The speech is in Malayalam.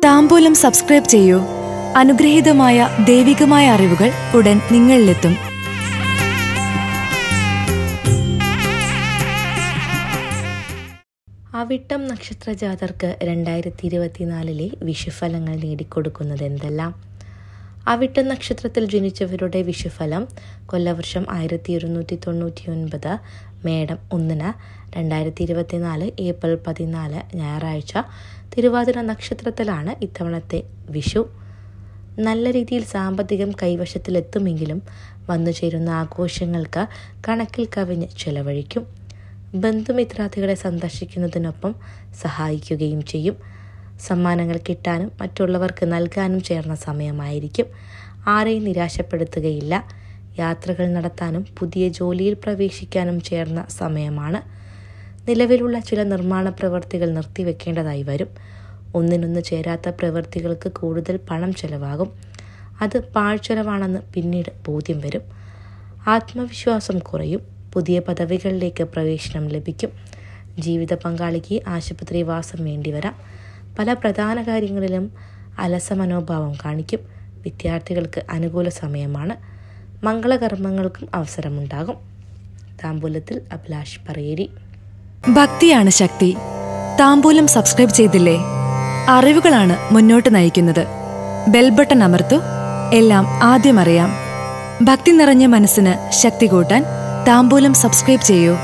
താമ്പൂലം സബ്സ്ക്രൈബ് ചെയ്യൂ അനുഗ്രഹീതമായ ദൈവികമായ അറിവുകൾ ഉടൻ നിങ്ങളിലെത്തും അവിട്ടം നക്ഷത്ര ജാതർക്ക് രണ്ടായിരത്തി ഇരുപത്തിനാലിലെ വിഷുഫലങ്ങൾ നേടിക്കൊടുക്കുന്നത് എന്തെല്ലാം അവിട്ടം നക്ഷത്രത്തിൽ ജനിച്ചവരുടെ വിഷുഫലം കൊല്ലവർഷം ആയിരത്തി ഇരുന്നൂറ്റി തൊണ്ണൂറ്റി ഒൻപത് മേടം ഒന്നിന് രണ്ടായിരത്തി ഇരുപത്തിനാല് ഏപ്രിൽ പതിനാല് ഞായറാഴ്ച തിരുവാതിര നക്ഷത്രത്തിലാണ് ഇത്തവണത്തെ വിഷു നല്ല രീതിയിൽ സാമ്പത്തികം കൈവശത്തിലെത്തുമെങ്കിലും വന്നു ചേരുന്ന ആഘോഷങ്ങൾക്ക് കണക്കിൽ കവിഞ്ഞ് ചെലവഴിക്കും ബന്ധുമിത്രാദികളെ സന്ദർശിക്കുന്നതിനൊപ്പം സഹായിക്കുകയും ചെയ്യും സമ്മാനങ്ങൾ കിട്ടാനും മറ്റുള്ളവർക്ക് നൽകാനും ചേർന്ന സമയമായിരിക്കും ആരെയും നിരാശപ്പെടുത്തുകയില്ല യാത്രകൾ നടത്താനും പുതിയ ജോലിയിൽ പ്രവേശിക്കാനും ചേർന്ന സമയമാണ് നിലവിലുള്ള ചില നിർമ്മാണ പ്രവർത്തികൾ നിർത്തിവെക്കേണ്ടതായി വരും ഒന്നിനൊന്ന് ചേരാത്ത പ്രവൃത്തികൾക്ക് കൂടുതൽ പണം ചെലവാകും അത് പാഴ്ചെലവാണെന്ന് പിന്നീട് ബോധ്യം വരും ആത്മവിശ്വാസം കുറയും പുതിയ പദവികളിലേക്ക് പ്രവേശനം ലഭിക്കും ജീവിത പങ്കാളിക്ക് ആശുപത്രിവാസം വേണ്ടിവരാം പല പ്രധാന കാര്യങ്ങളിലും അലസ മനോഭാവം കാണിക്കും വിദ്യാർത്ഥികൾക്ക് അനുകൂല സമയമാണ് മംഗളകർമ്മങ്ങൾക്കും അവസരമുണ്ടാകും താമ്പൂലത്തിൽ അഭിലാഷ് പറയേരി ഭക്തിയാണ് ശക്തി താമ്പൂലം സബ്സ്ക്രൈബ് ചെയ്തില്ലേ അറിവുകളാണ് മുന്നോട്ട് നയിക്കുന്നത് ബെൽബട്ടൺ അമർത്തു എല്ലാം ആദ്യം അറിയാം ഭക്തി നിറഞ്ഞ മനസ്സിന് ശക്തി കൂട്ടാൻ താമ്പൂലം സബ്സ്ക്രൈബ് ചെയ്യൂ